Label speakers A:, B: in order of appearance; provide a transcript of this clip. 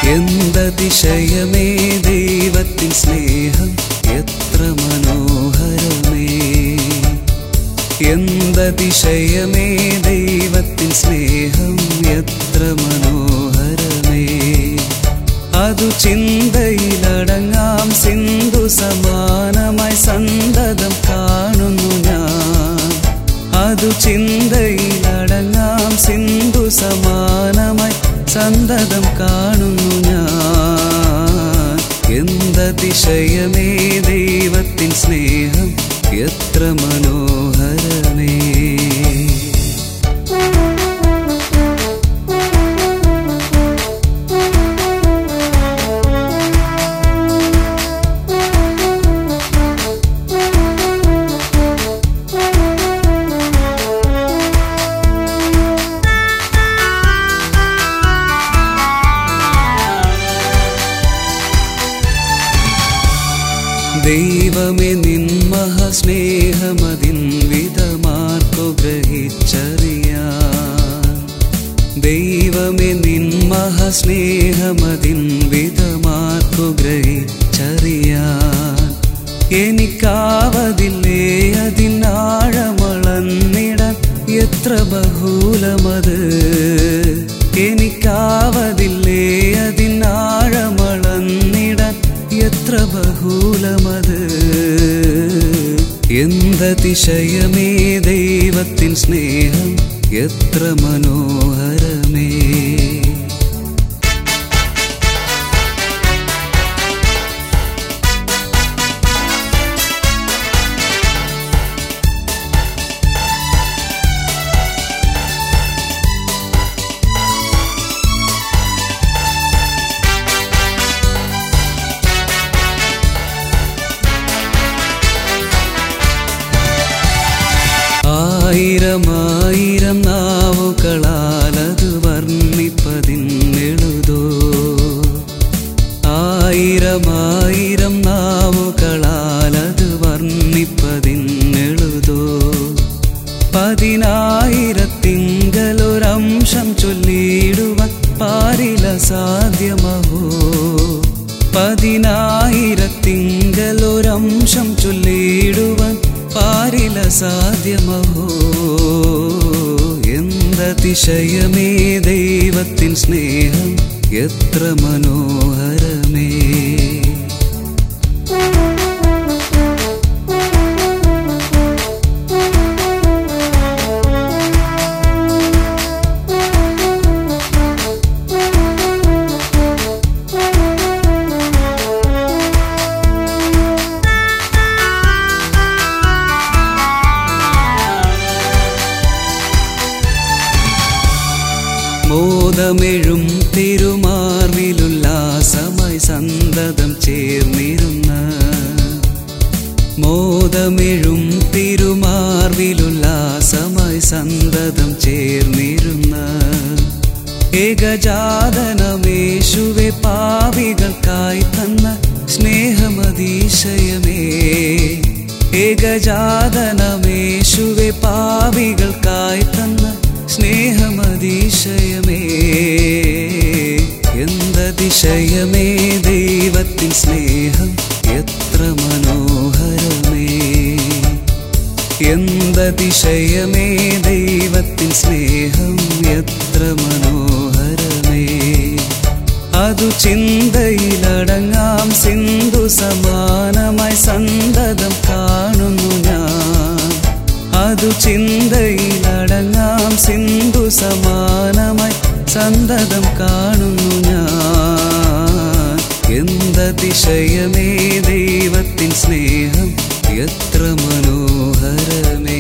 A: എന്തതിശയമേ ദൈവത്തിൻ സ്നേഹം എത്ര മനോഹരമേ എന്തതിശയമേ ദൈവത്തിൻ സ്നേഹം എത്ര മനോഹരമേ അതു ചിന്തയിലടങ്ങാം സിന്ധു സമാനമായി സന്തതം കാണുന്നു ഞാൻ അതു ചിന്തയിലടങ്ങാം സിന്ധു സമാനമായി സന്തതം കാണുന്നു ഞാൻ എന്തതിശയമേ ദൈവത്തിൻ സ്നേഹം എത്ര മനോഹരമേ ദൈവമേ നിൻ മഹാസ്നേഹമതിൻ വിധമാർക്കു ഗ്രഹിച്ചറിയാൻ ദൈവമേ നിൻ മഹാസ്നേഹമതിൻ വിധമാർക്കു ഗ്രഹിച്ചറിയാൻ എനിക്കാവതില്ലേ അതിനാഴമളന്നിടാൻ എത്ര ബഹുലമത് എനിക്കാവതില്ലേ അതിനാഴമളന്നിടാൻ എത്ര ബഹുലമത് എന്തതിശയമേ ദൈവത്തിൻ സ്നേഹം എത്ര മനോഹരമേ ആയിരമായിരം നാവുകളാൽ അത് വർണ്ണിപ്പതിന്നെഴുതോ ആയിരമായിരം നാവുകളാൽ അത് വർണ്ണിപ്പതിന്നെഴുതോ പതിനായിരത്തിങ്കലൊരംശം ചൊല്ലിയിടുവാൻ പാരില സാധ്യമഹോ പതിനായിരത്തിങ്കലൊരംശം ചൊല്ലിയിടുവാൻ പാരില സാധ്യമഹോ എന്തതിശയമേ ദൈവത്തിൻ സ്നേഹം എത്ര മനോഹരമേ മോദമെഴും തിരുമാർവിലുല്ലാസമായി സന്തതം ചേർന്നിരുന്ന മോദമെഴും തിരുമാർവിലുല്ലാസമായി സന്തതം ചേർന്നിരുന്ന ഏകജാതനമേശുവെ പാവികൾക്കായി തന്ന സ്നേഹമതീശയമേ ഏകജാതനമേശുവെ പാവികൾക്കായി തന്ന സ്നേഹമതിശയമേ എന്തതിശയമേ ദൈവത്തിൻ സ്നേഹം എത്ര മനോഹരമേ എന്തതിശയമേ ദൈവത്തിൻ സ്നേഹം എത്ര മനോഹരമേ അതു ചിന്തയിലടങ്ങാം സിന്ധു സമാനമായി സന്തതം കാണുന്നു ഞാൻ അതു ചിന്തയിലടങ്ങാം സിന്ധു സമാനമായി സന്തതം കാണുന്നു ഞാൻ എന്തതിശയമേ ദൈവത്തിൻ സ്നേഹം എത്ര മനോഹരമേ